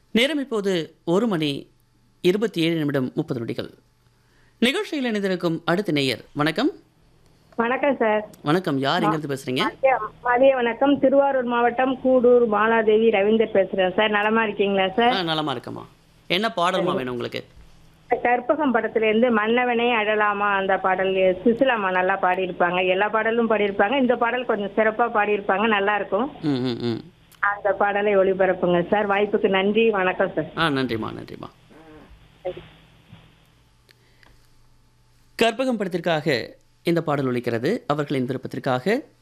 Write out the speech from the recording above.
நேரம் இப்போது ஒரு மணி இருபத்தி ஏழு நிமிடம் முப்பது நொடிகள் நிகழ்ச்சியில் இணைந்திருக்கும் அடுத்த நேயர் வணக்கம் வணக்கம் சார் வணக்கம் யார் எங்கிருந்து பேசுறீங்க மதிய மதிய வணக்கம் திருவாரூர் மாவட்டம் கூடூர் மாலாதேவி ரவீந்தர் பேசுறேன் சார் நலமா இருக்கீங்களா ஆ சார் நலமா இருக்கம்மா என்ன பாடல்மா வேணும் உங்களுக்கு கற்பகம் படத்துல இருந்து மன்னவனே அழலாமா அந்த பாடல் சுசிலாமா நல்லா பாடியிருப்பாங்க எல்லா பாடலும் பாடியிருப்பாங்க இந்த பாடல் கொஞ்சம் சிறப்பா பாடியிருப்பாங்க நல்லா இருக்கும் ம் ம் ம் அந்த பாடலை ஒளிபரப்புங்க சார் வாய்ப்புக்கு நன்றி வணக்கம் சார் ஆ நன்றிம்மா நன்றிம்மா கற்பகம் படத்திற்காக இந்த பாடல் ஒலிக்கிறது அவர்களின் விருப்பத்திற்காக